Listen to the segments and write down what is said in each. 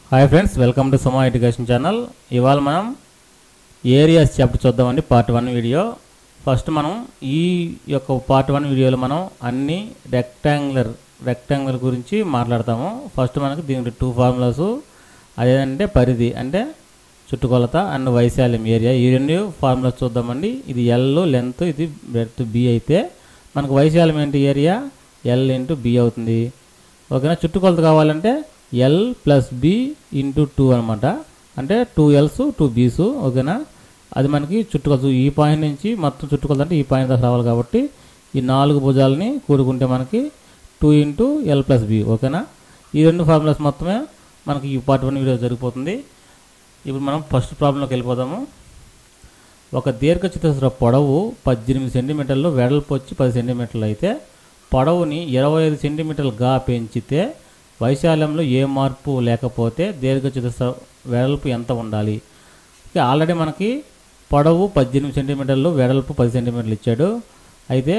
hi friends welcome to Suma education channel ఇవాళ మనం areas chapter చూద్దామండి పార్ట్ వన్ వీడియో ఫస్ట్ మనం ఈ యొక్క పార్ట్ వన్ వీడియోలో మనం అన్ని రెక్టాంగులర్ రెక్టాంగులర్ గురించి మాట్లాడతాము ఫస్ట్ మనకి దీనికి టూ ఫార్ములాస్ అదేంటంటే పరిధి అంటే చుట్టుకొలత అండ్ వైశాల్యం ఏరియా ఈ రెండు ఫార్ములాస్ చూద్దామండి ఇది ఎల్ లెంత్ ఇది బ్రెడ్త్ బి అయితే మనకు వైశాల్యం ఏంటి ఏరియా ఎల్ ఇంటూ బి అవుతుంది ఓకేనా చుట్టుకొలత కావాలంటే L plus B into two అనమాట అంటే టూ ఎల్స్ టూ బీస్ ఓకేనా అది మనకి చుట్టుకొలత ఈ పాయింట్ నుంచి మొత్తం చుట్టుకొలత అంటే ఈ పాయింట్ దాకా రావాలి కాబట్టి ఈ నాలుగు భుజాలని కూడుకుంటే మనకి two into L plus B ఓకేనా ఈ రెండు ఫార్ములాస్ మొత్తమే మనకి ఈ పార్ట్ వన్ వీడియో జరిగిపోతుంది ఇప్పుడు మనం ఫస్ట్ ప్రాబ్లంలోకి వెళ్ళిపోదాము ఒక దీర్ఘచతురస్ర పొడవు పద్దెనిమిది సెంటీమీటర్లు వెడల్పు వచ్చి పది సెంటీమీటర్లు అయితే పొడవుని ఇరవై ఐదు సెంటీమీటర్లుగా పెంచితే వైశాల్యంలో ఏ మార్పు లేకపోతే దీర్ఘచతురస్ర వెడల్పు ఎంత ఉండాలి ఇక ఆల్రెడీ మనకి పొడవు పద్దెనిమిది సెంటీమీటర్లు వెడల్పు పది సెంటీమీటర్లు ఇచ్చాడు అయితే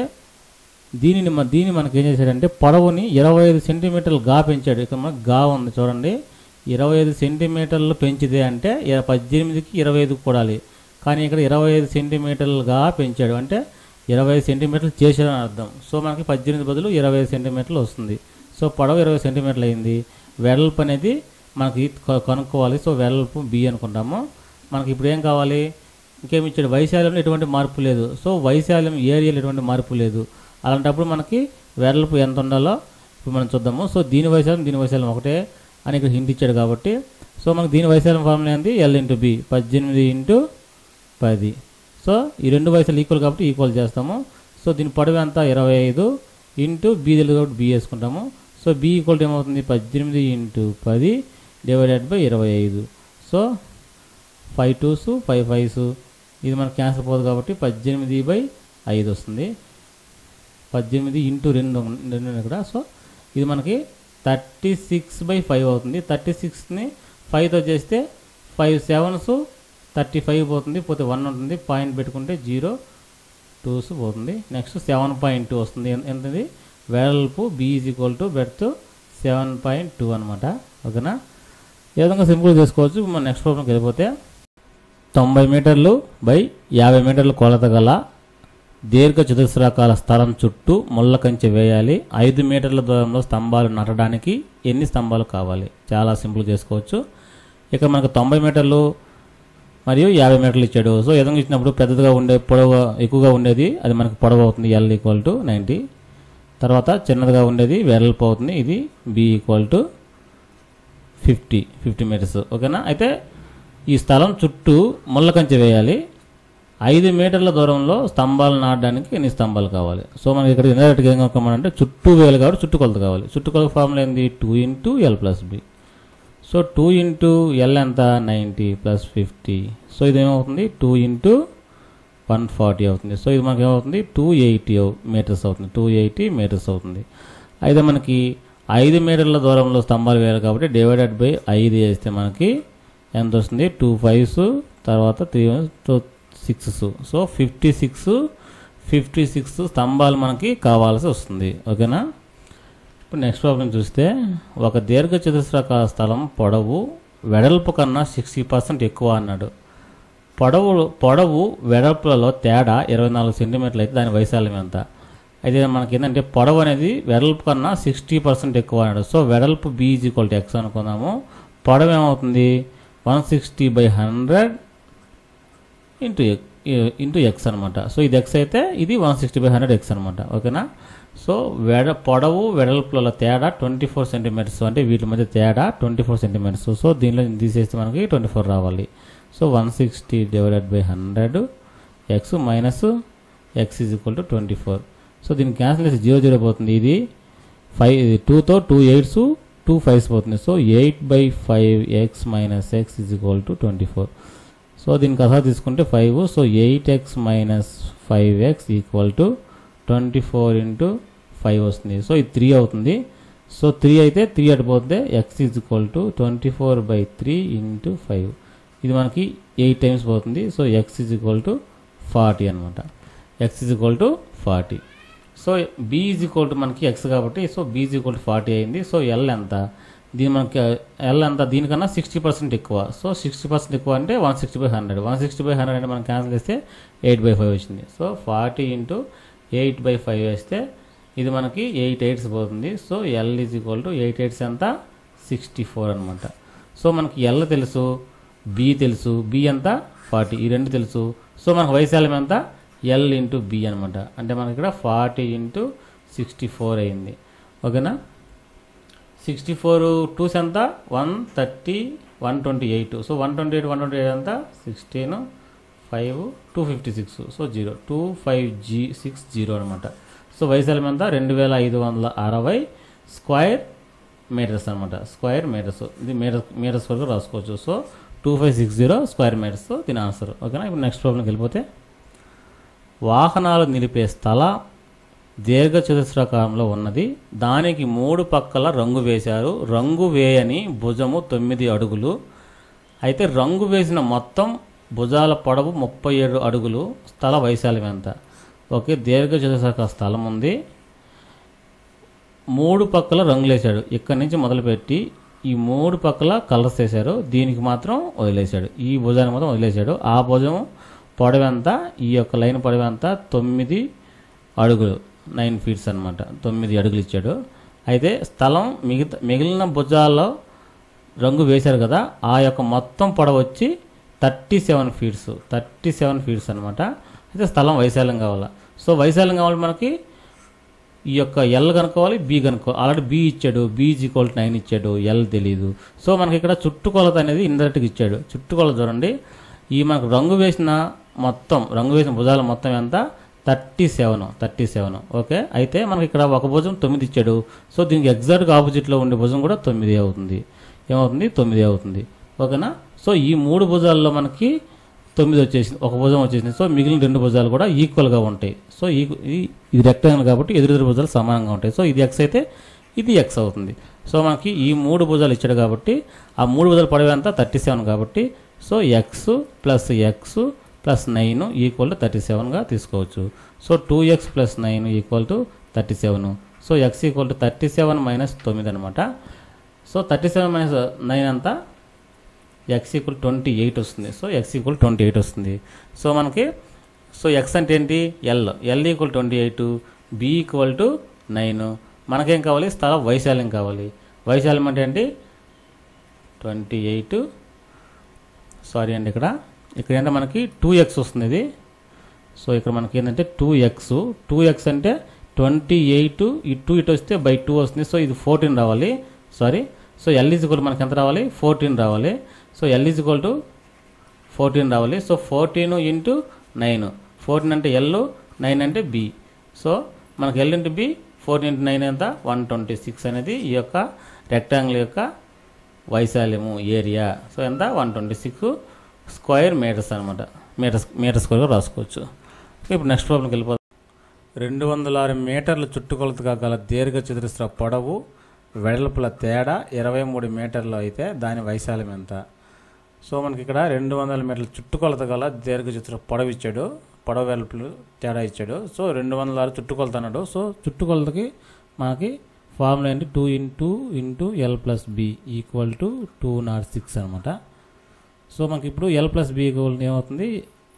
దీనిని మ- దీన్ని మనకి ఏం చేశాడంటే పొడవుని ఇరవై ఐదు సెంటీమీటర్లు గా పెంచాడు ఇక్కడ మనకు గా ఉంది చూడండి ఇరవై ఐదు సెంటీమీటర్లు పెంచితే అంటే ఇర- పద్దెనిమిదికి ఇరవై ఐదు కూడాలి కానీ ఇక్కడ ఇరవై ఐదు సెంటీమీటర్లుగా పెంచాడు అంటే ఇరవై ఐదు సెంటీమీటర్లు చేశాడని అర్థం సో మనకి పద్దెనిమిది బదులు ఇరవై ఐదు సెంటీమీటర్లు వస్తుంది సో పొడవు ఇరవై సెంటీమీటర్లు అయింది వెడల్పు అనేది మనకి కొ- కనుక్కోవాలి సో వెడల్పు బి అనుకుంటాము మనకి ఇప్పుడు ఏం కావాలి ఇంకేమి ఇచ్చాడు వైశాల్యంలో ఎటువంటి మార్పు లేదు సో వైశాల్యం ఏరియాలో ఎటువంటి మార్పు లేదు అలాంటప్పుడు మనకి వెడల్పు ఎంత ఉండాలో ఇప్పుడు మనం చూద్దాము సో దీని వైశాల్యం దీని వైశాల్యం ఒకటే అని ఇక్కడ హింట్ ఇచ్చాడు కాబట్టి సో మనకి దీని వైశాల్యం ఫార్ములా ఏంది ఎల్ ఇంటూ బి పద్దెనిమిది ఇంటూ పది సో ఈ రెండు వయసులు ఈక్వల్ కాబట్టి ఈక్వల్ చేస్తాము సో దీని పొడవు ఎంత ఇరవై ఐదు ఇంటూ బి తెలుగు కాబట్టి బి వేసుకుంటాము సో బి ఈక్వల్ ఏమవుతుంది పద్దెనిమిది ఇంటూ పది డివైడెడ్ బై ఇరవై ఐదు so five twos five fives ఇది మనకు క్యాన్సిల్ పోదు కాబట్టి పద్దెనిమిది బై ఐదు వస్తుంది పద్దెనిమిది ఇంటూ రెండు ఉన్- రెండు ఉన్నాయి ఇక్కడ సో ఇది మనకి థర్టీ సిక్స్ బై ఫైవ్ అవుతుంది థర్టీ సిక్స్ని ఫైవ్తో చేస్తే ఫైవ్ సెవెన్స్ థర్టీ ఫైవ్ పోతుంది పోతే వన్ ఉంటుంది పాయింట్ పెట్టుకుంటే జీరో టూస్ పోతుంది నెక్స్ట్ సెవెన్ పాయింట్ టూ వస్తుంది ఎన్- ఎంతది వెడల్పు B is equal to breadth seven point two అనమాట ఓకేనా ఈ విధంగా సింపుల్ చేసుకోవచ్చు మనం నెక్స్ట్ ప్రాబ్లంకి వెళ్ళిపోతే తొంభై మీటర్లు బై యాభై మీటర్ల కొలత గల దీర్ఘ చతురస్రాకార స్థలం చుట్టూ ముళ్ళ కంచె వేయాలి ఐదు మీటర్ల దూరంలో స్తంభాలు నాటడానికి ఎన్ని స్తంభాలు కావాలి చాలా సింపుల్ చేసుకోవచ్చు ఇక్కడ మనకు తొంభై మీటర్లు మరియు యాభై మీటర్లు ఇచ్చాడు సో ఈ విధంగా ఇచ్చినప్పుడు పెద్దదిగా ఉండే పొడవు ఎక్కువగా ఉండేది అది మనకి పొడవు అవుతుంది ఎల్ ఈక్వల్ టు నైంటీ తర్వాత చిన్నదిగా ఉండేది వెడల్పు అవుతుంది ఇది B equal to fifty fifty meters ఓకేనా అయితే ఈ స్థలం చుట్టూ ముళ్ళ కంచె వేయాలి ఐదు మీటర్ల దూరంలో స్తంభాలు నాటడానికి ఎన్ని స్తంభాలు కావాలి సో మనకి ఇక్కడ ఇండైరెక్ట్గా ఏం కనుక్కోమనంటే చుట్టూ వేలు కాబట్టి చుట్టుకొలత కావాలి చుట్టుకొలత ఫార్ములా ఏంది two into L plus B so two into L ఎంత నైంటీ ప్లస్ ఫిఫ్టీ సో ఇది ఏమవుతుంది టూ ఇంటూ వన్ ఫార్టీ అవుతుంది సో ఇది మనకి ఏమవుతుంది టూ ఎయిటీ మీటర్స్ అవుతుంది టూ ఎయిటీ మీటర్స్ అవుతుంది అయితే మనకి ఐదు మీటర్ల దూరంలో స్తంభాలు వేయాలి కాబట్టి డివైడెడ్ బై ఐదు వేస్తే మనకి ఎంత వస్తుంది టూ ఫైవ్స్ తర్వాత three two six so fifty six fifty six స్తంభాలు మనకి కావాల్సి వస్తుంది ఓకేనా ఇప్పుడు నెక్స్ట్ ప్రాబ్లం చూస్తే ఒక దీర్ఘ చతురస్రాకార స్థలం పొడవు వెడల్పు కన్నా సిక్స్టీ పర్సెంట్ ఎక్కువ అన్నాడు పొడవు పొడవు వెడల్పులలో తేడా ఇరవై నాలుగు సెంటీమీటర్లు అయితే దాని వైశాల్యం ఎంత అయితే మనకి ఏంటంటే పొడవు అనేది వెడల్పు కన్నా సిక్స్టీ పర్సెంట్ ఎక్కువ అన్నాడు సో వెడల్పు B is equal to X అనుకుందాము పొడవు ఏమవుతుంది one sixty by hundred into into X అనమాట సో ఇది ఎక్స్ అయితే ఇది one sixty by hundred X అనమాట ఓకేనా సో వెడ పొడవు వెడల్పుల తేడా ట్వంటీ ఫోర్ సెంటీమీటర్స్ అంటే వీటి మధ్య తేడా ట్వంటీ ఫోర్ సెంటీమీటర్స్ సో దీనిలో తీసేస్తే మనకి ట్వంటీ ఫోర్ రావాలి so one sixty divided by hundred X minus X is equal to twenty four so దీన్ని క్యాన్సిల్ చేసి జీరో జీరో పోతుంది ఇది ఫైవ్ టూతో టూ ఎయిట్స్ టూ ఫైవ్స్ పోతుంది so eight by five X minus X is equal to twenty four so దీనికి అసలు తీసుకుంటే five so eight X minus five X equal to twenty four into five వస్తుంది so ఇది three అవుతుంది so three అయితే three అడిపోతే X is equal to twenty four by three into five ఇది మనకి ఎయిట్ టైమ్స్ పోతుంది so X is equal to forty అనమాట X is equal to forty so B is equal to మనకి X కాబట్టి so B is equal to forty అయింది so L ఎంత దీని మనకి ఎల్ ఎంత దీనికన్నా సిక్స్టీ పర్సెంట్ ఎక్కువ సో సిక్స్టీ పర్సెంట్ ఎక్కువ అంటే one sixty by hundred one sixty by hundred అంటే మనం క్యాన్సిల్ చేస్తే ఎయిట్ బై ఫైవ్ వచ్చింది so forty into eight by five వేస్తే ఇది మనకి ఎయిట్ ఎయిట్స్ పోతుంది so L is equal to eight eights ఎంత సిక్స్టీ ఫోర్ అనమాట సో మనకి ఎల్ తెలుసు బి తెలుసు బి ఎంత ఫార్టీ ఈ రెండు తెలుసు సో మనకు వైశాల్యం ఎంత ఎల్ ఇంటూ బి అనమాట అంటే మనకి ఇక్కడ ఫార్టీ ఇంటూ సిక్స్టీ ఫోర్ అయింది ఓకేనా సిక్స్టీ ఫోర్ టూస్ ఎంత one thirty one twenty eight so one twenty eight one twenty eight ఎంత sixteen five two fifty six so zero two five G six zero అనమాట so వైశాల్యం ఎంత రెండు వేల ఐదు వందల అరవై స్క్వైర్ మీటర్స్ అనమాట స్క్వైర్ మీటర్స్ ఇది మీటర్ మీటర్స్ వరకు రాసుకోవచ్చు so two five six zero square meters దీని ఆన్సర్ ఓకేనా ఇప్పుడు నెక్స్ట్ ప్రాబ్లంకి వెళ్ళిపోతే వాహనాలు నిలిపే స్థల దీర్ఘచతురస్రాకారంలో ఉన్నది దానికి మూడు పక్కల రంగు వేశారు రంగు వేయని భుజము తొమ్మిది అడుగులు అయితే రంగు వేసిన మొత్తం భుజాల పొడవు ముప్పై ఏడు అడుగులు స్థల వైశాల్యం ఎంత ఓకే దీర్ఘచతురస్రాకార స్థలం ఉంది మూడు పక్కల రంగులు వేశాడు ఇక్కడి నుంచి మొదలుపెట్టి ఈ మూడు పక్కల కలర్స్ వేశారు దీనికి మాత్రం వదిలేశాడు ఈ భుజాన్ని మాత్రం వదిలేశాడు ఆ భుజం పొడవెంత ఈ యొక్క లైన్ పొడవెంత తొమ్మిది అడుగులు నైన్ ఫీట్స్ అనమాట తొమ్మిది అడుగులు ఇచ్చాడు అయితే స్థలం మిగతా మిగిలిన భుజాల్లో రంగు వేశారు కదా ఆ యొక్క మొత్తం పొడవు వచ్చి thirty seven feets thirty seven feets అనమాట అయితే స్థలం వైశాల్యం కావాలా సో వైశాల్యం కావాలి మనకి ఈ యొక్క ఎల్ కనుక్కోవాలి బి కనుక్కోవాలి ఆల్రెడీ బి ఇచ్చాడు బి ఈజ్ ఈక్వల్ నైన్ ఇచ్చాడు ఎల్ తెలియదు సో మనకి ఇక్కడ చుట్టుకొలత అనేది ఇండైరెక్ట్గా ఇచ్చాడు చుట్టుకొలత చూడండి ఈ మనకు రంగు వేసిన మొత్తం రంగు వేసిన భుజాల మొత్తం ఎంత thirty seven thirty seven okay అయితే మనకి ఇక్కడ ఒక భుజం తొమ్మిది ఇచ్చాడు సో దీనికి ఎగ్జాక్ట్గా ఆపోజిట్లో ఉండే భుజం కూడా తొమ్మిది అవుతుంది ఏమవుతుంది తొమ్మిది అవుతుంది ఓకేనా సో ఈ మూడు భుజాల్లో మనకి తొమ్మిది వచ్చేసింది ఒక భుజం వచ్చేసింది సో మిగిలిన రెండు భుజాలు కూడా ఈక్వల్గా ఉంటాయి సో ఈ ఈ- ఇది రెక్టాంగిల్ కాబట్టి ఎదురెదురు భుజాలు సమానంగా ఉంటాయి సో ఇది ఎక్స్ అయితే ఇది ఎక్స్ అవుతుంది సో మనకి ఈ మూడు భుజాలు ఇచ్చాడు కాబట్టి ఆ మూడు భుజాలు పొడవు ఎంత థర్టీ సెవెన్ కాబట్టి so X plus X plus nine equal to thirty సెవెన్గా తీసుకోవచ్చు so two X plus nine equal to thirty seven so X equal to thirty seven minus తొమ్మిది అనమాట so thirty seven minus nine అంతా X equal twenty eight వస్తుంది so X equal twenty eight వస్తుంది so మనకి so X అంటే ఏంటి L L equal twenty eight B equal to nine మనకేం కావాలి స్థల వైశాల్యం కావాలి వైశాల్యం అంటే ఏంటి ట్వంటీ ఎయిట్ సారీ అండి ఇక్కడ ఇక్కడ ఏంటంటే మనకి టూ ఎక్స్ వస్తుంది ఇది సో ఇక్కడ మనకి ఏంటంటే టూ ఎక్స్ టూ ఎక్స్ అంటే ట్వంటీ ఎయిట్ ఈ టూ ఇటు వస్తే బై టూ వస్తుంది సో ఇది ఫోర్టీన్ రావాలి sorry so L is equal మనకి ఎంత రావాలి ఫోర్టీన్ రావాలి so L is equal to fourteen రావాలి so fourteen into nine fourteen అంటే ఎల్ నైన్ అంటే బి సో మనకి L into B fourteen into nine ఎంత వన్ ట్వంటీ సిక్స్ అనేది ఈ యొక్క రెక్టాంగిల్ యొక్క వైశాల్యము ఏరియా సో ఎంత one twenty six square meters అనమాట మీటర్స్ మీటర్ స్క్వేర్గా రాసుకోవచ్చు ఇప్పుడు నెక్స్ట్ ప్రాబ్లంకి వెళ్ళిపోతాం రెండు వందల ఆరు మీటర్ల చుట్టుకొలతగా గల దీర్ఘ చతురస్ర పొడవు వెడల్పుల తేడా ఇరవై మూడు మీటర్లు అయితే దాని వైశాల్యం ఎంత సో మనకి ఇక్కడ రెండు వందల మీటర్ల చుట్టుకొలత గల దీర్ఘ చతుర పొడవు ఇచ్చాడు పొడవు వెడల్పులు తేడా ఇచ్చాడు సో రెండు వందల ఆరు చుట్టుకొలత అన్నాడు సో చుట్టుకొలతకి మనకి ఫార్ములా ఏంటి two into into L plus B equal to two nought six అనమాట సో మనకి ఇప్పుడు ఎల్ ప్లస్ బి ఈక్వల్ ఏమవుతుంది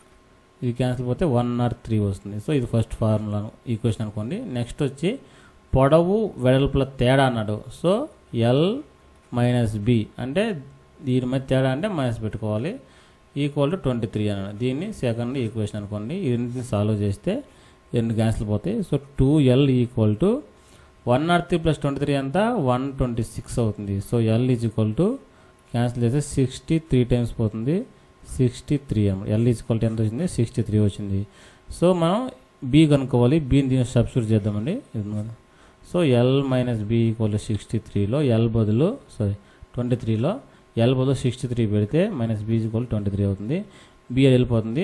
ఇది క్యాన్సిల్ పోతే వన్ నాట్ త్రీ వస్తుంది సో ఇది ఫస్ట్ ఫార్ములా ఈక్వేషన్ అనుకోండి నెక్స్ట్ వచ్చి పొడవు వెడల్పుల తేడా అన్నాడు సో ఎల్ మైనస్ బి అంటే దీని మధ్య తేడా అంటే మైనస్ పెట్టుకోవాలి ఈక్వల్ టు ట్వంటీ త్రీ అన్నాడు దీన్ని సెకండ్ ఈక్వేషన్ అనుకోండి ఈ రెండింటిని సాల్వ్ చేస్తే రెండు క్యాన్సిల్ పోతాయి so two L equal to one nought three plus twenty three అంతా వన్ ట్వంటీ సిక్స్ అవుతుంది so L is equal to cancel చేస్తే సిక్స్టీ త్రీ టైమ్స్ పోతుంది సిక్స్టీ త్రీ అన్నమాట ఎల్ ఈజ్ ఈక్వల్ టు ఎంత వచ్చింది సిక్స్టీ త్రీ వచ్చింది so మనం B కనుక్కోవాలి బీని దీన్ని సబ్స్టిట్యూట్ చేద్దామండి ఇది మన- so L minus B equal to sixty త్రీలో ఎల్ బదులు సారీ ట్వంటీ త్రీలో ఎల్ బదులు సిక్స్టీ త్రీ పెడితే minus B equal twenty three అవుతుంది బి అది వెళ్ళిపోతుంది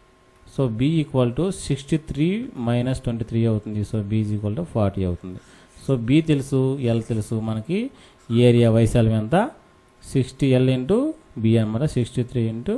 so B equal to sixty three minus twenty three అవుతుంది so B is equal to forty అవుతుంది సో బి తెలుసు ఎల్ తెలుసు మనకి ఏరియా వైశాల్యం ఎంత సిక్స్టీ ఎల్ ఇంటూ బి అనమాట సిక్స్టీ త్రీ ఇంటూ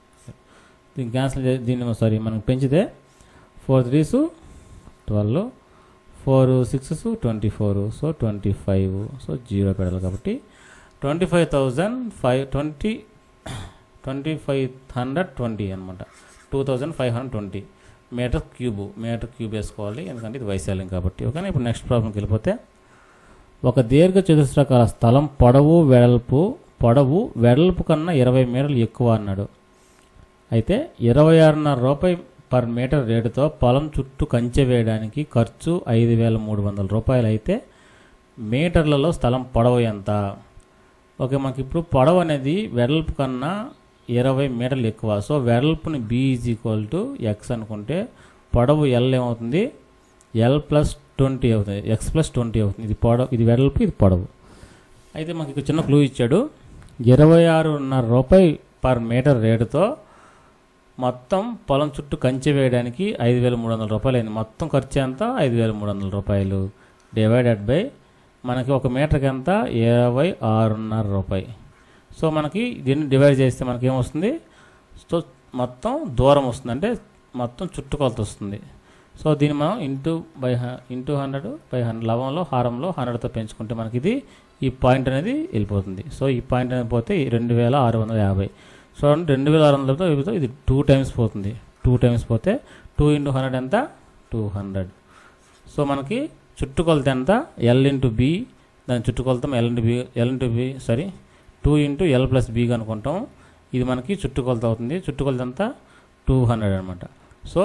దీన్ని క్యాన్సిల్ చే దీన్ని సారీ మనకి పెంచితే four threes twelve four six twenty four so twenty five so zero పెడాలి కాబట్టి twenty five thousand five twenty twenty five hundred twenty అనమాట two thousand five hundred twenty meter cube meter cube వేసుకోవాలి ఎందుకంటే ఇది వైశాల్యం కాబట్టి ఓకేనా ఇప్పుడు నెక్స్ట్ ప్రాబ్లంకి వెళ్ళిపోతే ఒక దీర్ఘ చతురస్రాకార స్థలం పొడవు వెడల్పు పొడవు వెడల్పు కన్నా ఇరవై మీటర్లు ఎక్కువ అన్నాడు అయితే ఇరవై ఆరున్నర రూపాయి పర్ మీటర్ రేటుతో పొలం చుట్టూ కంచె వేయడానికి ఖర్చు ఐదు వేల మూడు వందల రూపాయలు అయితే మీటర్లలో స్థలం పొడవు ఎంత ఓకే మనకి ఇప్పుడు పొడవు అనేది వెడల్పు కన్నా ఇరవై మీటర్లు ఎక్కువ సో వెడల్పుని B is equal to X అనుకుంటే పొడవు ఎల్ ఏమవుతుంది ఎల్ ప్లస్ ట్వంటీ అవుతుంది ఎక్స్ ప్లస్ ట్వంటీ అవుతుంది ఇది పొడవు ఇది వెడల్పు ఇది పొడవు అయితే మనకి ఇక్కడ చిన్న క్లూ ఇచ్చాడు ఇరవై ఆరున్నర రూపాయి పర్ మీటర్ రేటుతో మొత్తం పొలం చుట్టూ కంచె వేయడానికి ఐదు వేల మూడు వందల రూపాయలు అయింది మొత్తం ఖర్చు ఎంత ఐదు వేల మూడు వందల రూపాయలు డివైడెడ్ బై మనకి ఒక మీటర్కి ఎంత ఇరవై ఆరున్నర రూపాయి సో మనకి దీన్ని డివైడ్ చేస్తే మనకి ఏమొస్తుంది సో మొత్తం దూరం వస్తుంది అంటే మొత్తం చుట్టుకొలత వస్తుంది సో దీన్ని మనం into by into hundred by hundred లవంలో హారంలో హండ్రెడ్తో పెంచుకుంటే మనకి ఇది ఈ పాయింట్ అనేది వెళ్ళిపోతుంది సో ఈ పాయింట్ అనేది పోతే రెండు వేల ఆరు వందల యాభై సో రెండు వేల ఆరు వందలతో ఇది- ఇది టూ టైమ్స్ పోతుంది టూ టైమ్స్ పోతే టూ ఇంటూ హండ్రెడ్ ఎంత టూ హండ్రెడ్ సో మనకి చుట్టుకొలత ఎంత ఎల్ ఇంటూ బి దాని చుట్టుకొలతం L into B L into B sorry two into L plus B అనుకుంటాం ఇది మనకి చుట్టుకొలత అవుతుంది చుట్టుకొలత ఎంత టూ హండ్రెడ్ అనమాట సో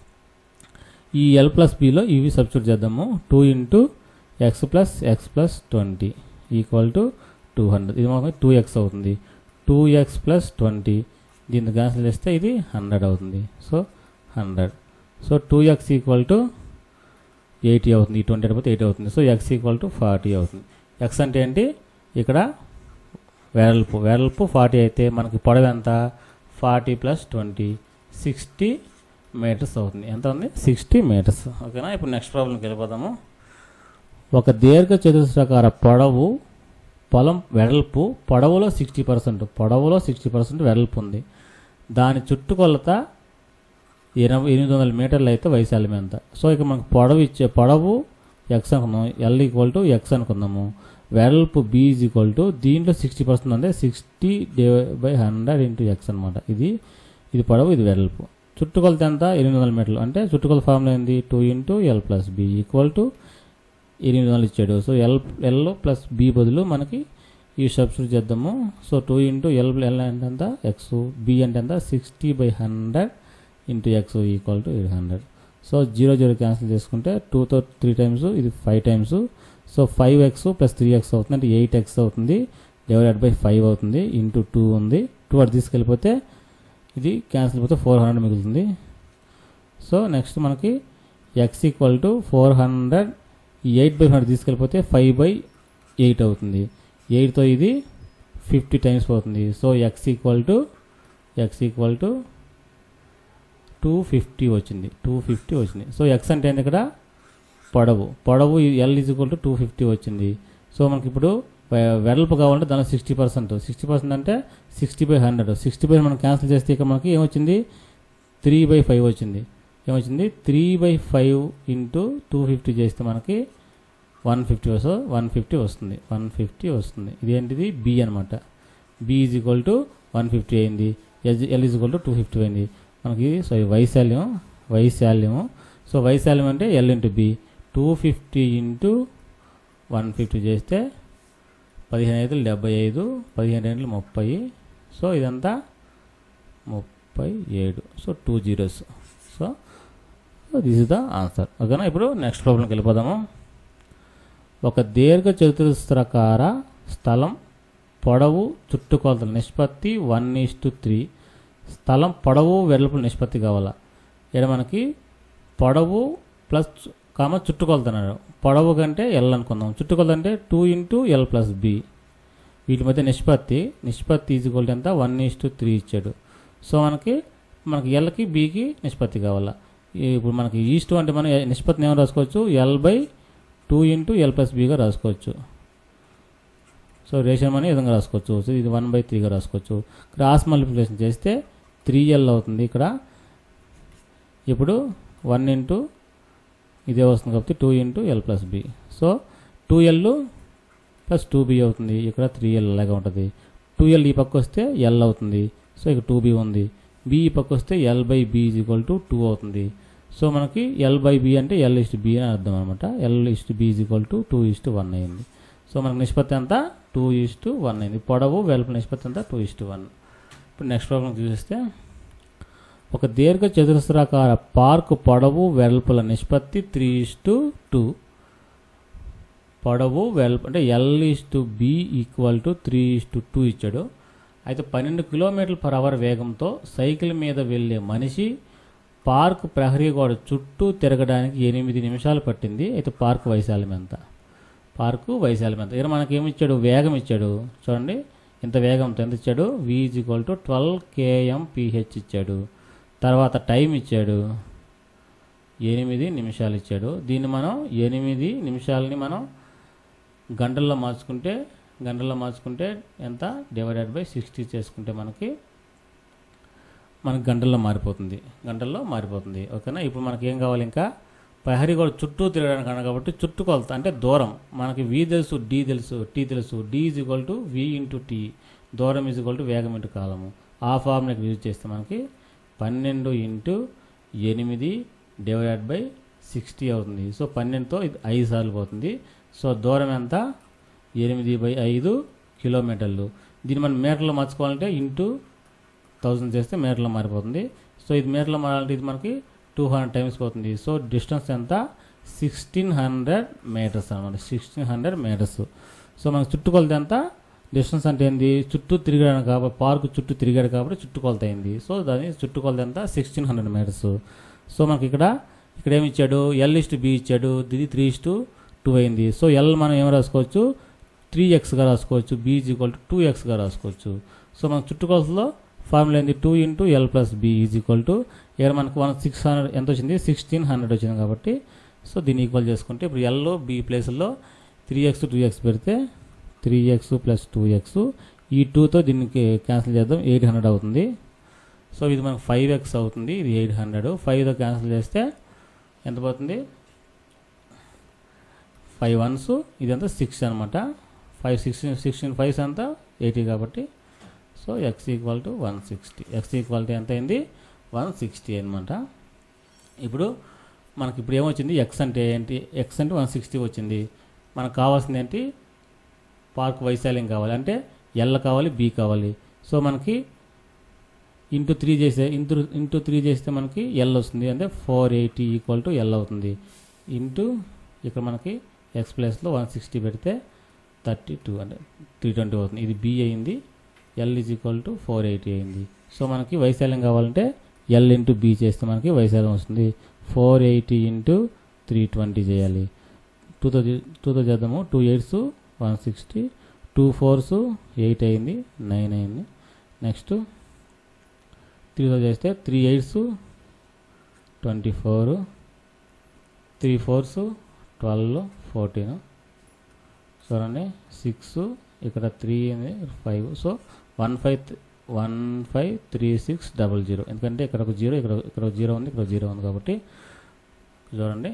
ఈ ఎల్ ప్లస్ బిలో ఇవి సబ్స్టిట్యూట్ చేద్దాము two into x plus X plus twenty equal to two hundred ఇది మనకి టూ ఎక్స్ అవుతుంది టూ ఎక్స్ ప్లస్ ట్వంటీ దీన్ని క్యాన్సిల్ చేస్తే ఇది హండ్రెడ్ అవుతుంది so hundred so two x equal to eighty అవుతుంది ఈ ట్వంటీ అయిపోతే ఎయిటీ అవుతుంది so X equal to forty అవుతుంది ఎక్స్ అంటే ఏంటి ఇక్కడ వెడల్పు వెడల్పు ఫార్టీ అయితే మనకి పొడవు ఎంత forty plus twenty sixty metres అవుతుంది ఎంత ఉంది సిక్స్టీ మీటర్స్ ఓకేనా ఇప్పుడు నెక్స్ట్ ప్రాబ్లంకి వెళ్ళిపోదాము ఒక దీర్ఘ చతురస్రాకార పొడవు పొలం వెడల్పు పొడవులో సిక్స్టీ పర్సెంట్ పొడవులో సిక్స్టీ పర్సెంట్ వెడల్పు ఉంది దాని చుట్టుకొలత ఇరవై ఎనిమిది వందల మీటర్లు అయితే వైశాల్యం ఎంత సో ఇక మనకు పొడవు ఇచ్చే పొడవు ఎక్స్ అనుకుందాం ఎల్ ఈక్వల్ టు ఎక్స్ అనుకుందాము వెడల్పు బీ ఈజ్ ఈక్వల్ టు దీంట్లో సిక్స్టీ పర్సెంట్ అంటే sixty by hundred into X అనమాట ఇది ఇది పొడవు ఇది వెడల్పు చుట్టుకొలత ఎంత ఎనిమిది వందల మీటర్లు అంటే చుట్టుకొలత ఫార్ములా ఏంది two into L plus B equal to ఎనిమిది వందలు ఇచ్చాడు so L L plus B బదులు మనకి ఈ సబ్స్టిట్యూట్ చేద్దాము so two into L L అంటే ఎంత ఎక్స్ బి అంటే ఎంత sixty by hundred into x equal to eight hundred so zero zero cancel చేసుకుంటే టూతో త్రీ టైమ్స్ ఇది five times so five x plus three x అవుతుంది అంటే ఎయిట్ ఎక్స్ అవుతుంది డివైడెడ్ బై ఫైవ్ అవుతుంది ఇంటూ టూ ఉంది టూ అటు తీసుకెళ్ళిపోతే ఇది క్యాన్సిల్ అయిపోతే ఫోర్ హండ్రెడ్ మిగులుతుంది సో నెక్స్ట్ మనకి x equal to four hundred eight by hundred తీసుకెళ్ళిపోతే ఫైవ్ బై ఎయిట్ అవుతుంది ఎయిట్తో ఇది ఫిఫ్టీ టైమ్స్ పోతుంది so X equal to x equal to two fifty వచ్చింది టూ ఫిఫ్టీ వచ్చింది సో ఎక్స్ అంటే ఏంది ఇక్కడ పొడవు పొడవు L is equal to two fifty వచ్చింది సో మనకి ఇప్పుడు వె- వెడల్పు కావాలంటే దానిలో సిక్స్టీ పర్సెంట్ సిక్స్టీ పర్సెంట్ అంటే sixty by hundred sixty by మనం క్యాన్సిల్ చేస్తే ఇక మనకి ఏమొచ్చింది త్రీ బై ఫైవ్ వచ్చింది ఏమొచ్చింది three by five into two fifty చేస్తే మనకి వన్ ఫిఫ్టీ వస్తుంది వన్ ఫిఫ్టీ వస్తుంది వన్ ఫిఫ్టీ వస్తుంది ఇదేంటిది బి అనమాట B is equal to one fifty అయింది L L is equal to two fifty అయింది మనకి సో ఈ వైశాల్యం వైశాల్యం సో వైశాల్యం అంటే L into B two fifty into one fifty చేస్తే పదిహేను ఐదులు డెబ్బై ఐదు పదిహేను రెండు ముప్పై సో ఇదంతా ముప్పై ఏడు so two zeros so this is the answer ఓకేనా ఇప్పుడు నెక్స్ట్ ప్రాబ్లంకి వెళ్ళిపోదాము ఒక దీర్ఘ చతురస్రాకార స్థలం పొడవు చుట్టుకొలతల నిష్పత్తి వన్ ఈస్ టు త్రీ స్థలం పొడవు వెడల్పు నిష్పత్తి కావాలా ఇక్కడ మనకి పొడవు ప్లస్ కామ చుట్టుకొలత అన్నాడు పొడవు కంటే ఎల్ అనుకుందాం చుట్టుకొలత అంటే two into L plus B వీటి మధ్య నిష్పత్తి నిష్పత్తి ఈజ్వల్ ఎంత వన్ ఈస్ టు త్రీ ఇచ్చాడు సో మనకి మనకి ఎల్కి బికి నిష్పత్తి కావాలా ఈ- ఇప్పుడు మనకి ఈస్ట్ అంటే మనం ఎ- నిష్పత్తిని ఏమైనా రాసుకోవచ్చు L by two into L plus బిగా రాసుకోవచ్చు సో రేషన్ మనీ ఈ విధంగా రాసుకోవచ్చు సో ఇది వన్ బై త్రీగా రాసుకోవచ్చు క్రాస్ మల్టిప్లికేషన్ చేస్తే త్రీ ఎల్ అవుతుంది ఇక్కడ ఇప్పుడు వన్ ఇంటూ ఇదే వస్తుంది కాబట్టి two into L plus B so two L plus two B అవుతుంది ఇక్కడ త్రీ ఎల్ లాగా ఉంటుంది టూ ఎల్ ఈ పక్క వస్తే ఎల్ అవుతుంది సో ఇక్కడ టూ బి ఉంది బి ఈ పక్క వస్తే L by B is equal to two అవుతుంది సో మనకి ఎల్ బై బి అంటే ఎల్ ఇస్ట్ బి అని అర్థం అనమాట L is to B is equal to two is to one అయింది సో మనకి నిష్పత్తి అంతా టూ ఇస్ట్ వన్ అయింది పొడవు వెలుపు నిష్పత్తి అంతా టూ ఇస్ట్ వన్ ఇప్పుడు నెక్స్ట్ ప్రాబ్లం చూస్తే ఒక దీర్ఘ చతురస్రాకార పార్క్ పొడవు వెడల్పుల నిష్పత్తి త్రీ ఇస్టు టూ పొడవు వెడల్పు అంటే L is to B equal to three is to two ఇచ్చాడు అయితే పన్నెండు కిలోమీటర్ల పర్ అవర్ వేగంతో సైకిల్ మీద వెళ్ళే మనిషి పార్క్ ప్రహరీ గోడ చుట్టూ తిరగడానికి ఎనిమిది నిమిషాలు పట్టింది అయితే పార్క్ వైశాల్యం ఎంత పార్కు వైశాల్యం ఎంత ఇక్కడ మనకి ఏమి ఇచ్చాడు వేగం ఇచ్చాడు చూడండి ఇంత వేగంతో ఎంత ఇచ్చాడు V is equal to twelve KM PH ఇచ్చాడు తర్వాత టైం ఇచ్చాడు ఎనిమిది నిమిషాలు ఇచ్చాడు దీన్ని మనం ఎనిమిది నిమిషాలని మనం గంటల్లో మార్చుకుంటే గంటల్లో మార్చుకుంటే ఎంత డివైడెడ్ బై సిక్స్టీ చేసుకుంటే మనకి మనకి గంటల్లో మారిపోతుంది గంటల్లో మారిపోతుంది ఓకేనా ఇప్పుడు మనకి ఏం కావాలి ఇంకా ప్రహరీ కూడా చుట్టూ తిరగడానికి అన్న కాబట్టి చుట్టూ కొలత అంటే దూరం మనకి వి తెలుసు డి తెలుసు టీ తెలుసు D is equal to V into T దూరం ఈజ్ ఈక్వల్ టు వేగం ఇంటూ కాలము ఆ ఫార్మ్ని యూజ్ చేస్తే మనకి పన్నెండు ఇంటూ ఎనిమిది డివైడెడ్ బై సిక్స్టీ అవుతుంది సో పన్నెండుతో ఇది ఐదు సార్లు పోతుంది సో దూరం ఎంత ఎనిమిది బై ఐదు కిలోమీటర్లు దీన్ని మనం మీటర్లో మార్చుకోవాలంటే ఇంటూ థౌజండ్ చేస్తే మీటర్లో మారిపోతుంది సో ఇది మీటర్లో మారాలంటే ఇది మనకి టూ హండ్రెడ్ టైమ్స్ పోతుంది సో డిస్టెన్స్ ఎంత సిక్స్టీన్ హండ్రెడ్ మీటర్స్ అనమాట సిక్స్టీన్ హండ్రెడ్ మీటర్స్ సో మనకి చుట్టుకొలత ఎంత డిస్టెన్స్ అంటే ఏంది చుట్టూ తిరిగాడు కాబట్టి పార్క్ చుట్టూ తిరిగాడు కాబట్టి చుట్టుకొలత అయింది సో దాని చుట్టుకొలత ఎంత సిక్స్టీన్ హండ్రెడ్ మీటర్స్ సో మనకి ఇక్కడ ఇక్కడ ఏమి ఇచ్చాడు ఎల్ ఇస్టు బి ఇచ్చాడు ఇది త్రీ ఇస్టు టూ అయింది సో ఎల్ మనం ఏం రాసుకోవచ్చు త్రీ ఎక్స్గా రాసుకోవచ్చు B is equal to two ఎక్స్గా రాసుకోవచ్చు సో మన చుట్టుకొలతలో ఫార్ములా ఏంది two into L plus B is equal to ఇక్కడ మనకు వన్ సిక్స్ హండ్రెడ్ ఎంత వచ్చింది సిక్స్టీన్ హండ్రెడ్ వచ్చింది కాబట్టి సో దీన్ని ఈక్వల్ చేసుకుంటే ఇప్పుడు ఎల్ బి ప్లేస్లో త్రీ ఎక్స్ టూ ఎక్స్ పెడితే three x plus two x ఈ టూతో దీనికి క్యాన్సిల్ చేద్దాం ఎయిట్ హండ్రెడ్ అవుతుంది సో ఇది మనకు ఫైవ్ ఎక్స్ అవుతుంది ఇది ఎయిట్ హండ్రెడ్ ఫైవ్తో క్యాన్సిల్ చేస్తే ఎంత పోతుంది ఫైవ్ వన్స్ ఇదంతా సిక్స్ అనమాట ఫైవ్ సిక్స్టీన్ సిక్స్టీన్ ఫైవ్స్ అంతా ఎయిటీ కాబట్టి so X equal to one sixty x equality ఎంత అయింది వన్ సిక్స్టీ అనమాట ఇప్పుడు మనకి ఇప్పుడు ఏమొచ్చింది ఎక్స్ అంటే ఏంటి ఎక్స్ అంటే వన్ సిక్స్టీ వచ్చింది మనకు కావాల్సింది ఏంటి పార్క్ వైశాల్యం కావాలి అంటే ఎల్ కావాలి బి కావాలి సో మనకి ఇంటూ త్రీ చేసే ఇంటూ ఇంటూ త్రీ చేస్తే మనకి ఎల్ వస్తుంది అంటే four eighty equal to L అవుతుంది ఇంటూ ఇక్కడ మనకి ఎక్స్ ప్లస్లో వన్ సిక్స్టీ పెడితే థర్టీ టూ అంటే త్రీ ట్వంటీ అవుతుంది ఇది బి అయింది L is equal to four eighty అయింది సో మనకి వైశాల్యం కావాలంటే ఎల్ ఇంటూ బి చేస్తే మనకి వైశాల్యం వస్తుంది four eighty into three twenty చేయాలి టూతో టూతో చేద్దాము two eights one sixty two fours eight అయింది నైన్ అయింది నెక్స్ట్ త్రీతో చేస్తే three eights twenty four three fours twelve fourteen చూడండి సిక్స్ ఇక్కడ three five so one five one five three six double zero ఎందుకంటే ఇక్కడ ఒక జీరో ఇక్కడ ఇక్కడ ఒక జీరో ఉంది ఇక్కడ ఒక జీరో ఉంది కాబట్టి చూడండి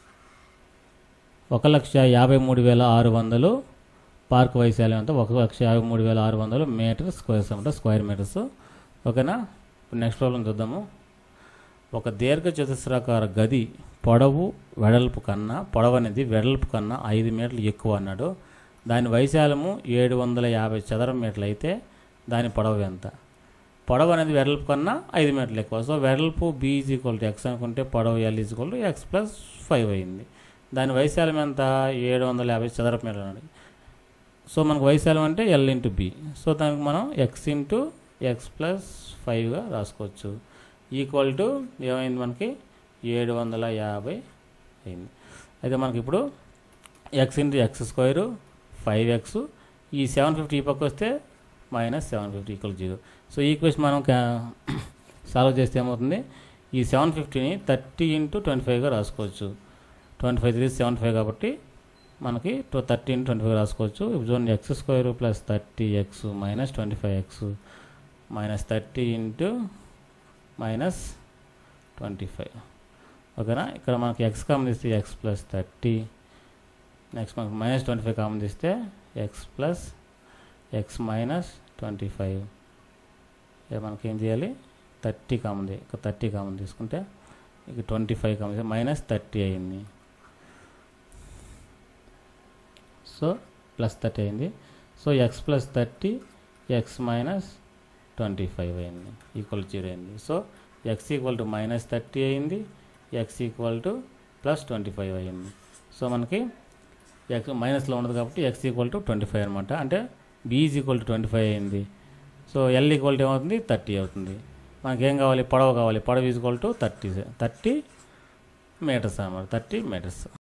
ఒక లక్ష యాభై మూడు వేల ఆరు వందలు పార్క్ వైశాల్యం అంతా ఒక లక్ష యాభై మూడు వేల ఆరు వందలు మీటర్ స్క్వేర్స్ అనమాట స్క్వేర్ మీటర్స్ ఓకేనా ఇప్పుడు నెక్స్ట్ ప్రాబ్లం చూద్దాము ఒక దీర్ఘ చతుస్రాకార గది పొడవు వెడల్పు కన్నా పొడవు అనేది వెడల్పు కన్నా ఐదు మీటర్లు ఎక్కువ అన్నాడు దాని వైశాల్యము ఏడు వందల యాభై చదరం మీటర్లు అయితే దాని పొడవు ఎంత పొడవు అనేది వెడల్పు కన్నా ఐదు మీటర్లు ఎక్కువ సో వెడల్పు B is equal to X అనుకుంటే పొడవు L is equal to x plus five అయింది దాని వైశాల్యం ఎంత ఏడు వందల యాభై చదరపు మీటర్లు అన్నది సో మనకు వైశాల్యం అంటే ఎల్ ఇంటూ బి సో దానికి మనం ఎక్స్ ఇంటూ ఎక్స్ ప్లస్ ఫైవ్గా రాసుకోవచ్చు ఈక్వల్ టు ఏమైంది మనకి ఏడు వందల యాభై అయింది అయితే మనకి ఇప్పుడు x into x square five x ఈ సెవెన్ ఫిఫ్టీ ఈ పక్క వస్తే minus seven fifty equal zero so ఈ ఈక్వేషన్ మనం సాల్వ్ చేస్తే ఏమవుతుంది ఈ సెవెన్ ఫిఫ్టీని థర్టీ ఇంటూ ట్వంటీ ఫైవ్గా రాసుకోవచ్చు twenty five three seven five కాబట్టి మనకి two thirty into twenty five రాసుకోవచ్చు ఇప్పుడు చూడండి x square plus thirty x minus twenty five X minus thirty into minus twenty five ఓకేనా ఇక్కడ మనకి ఎక్స్ కామన్ తీస్తే ఎక్స్ ప్లస్ థర్టీ నెక్స్ట్ మనకు మైనస్ ట్వంటీ ఫైవ్ కామన్ తీస్తే x plus x minus twenty five మనకి ఏం చేయాలి thirty కాముంది ఒక థర్టీ కామన్ తీసుకుంటే ఇక twenty five common minus thirty అయింది సో ప్లస్ థర్టీ అయింది so X plus thirty x minus twenty five అయింది ఈక్వల్ జీరో అయింది so X equal to minus thirty అయింది x equal to plus twenty five అయింది so మనకి x మైనస్లో ఉండదు కాబట్టి x equal to twenty five అనమాట అంటే B is equal to twenty five అయింది సో ఎల్ ఈక్వల్ టు ఏమవుతుంది థర్టీ అవుతుంది మనకి ఏం కావాలి పొడవు కావాలి పొడవు equal to thirty thirty metres అన్నమాట థర్టీ మీటర్స్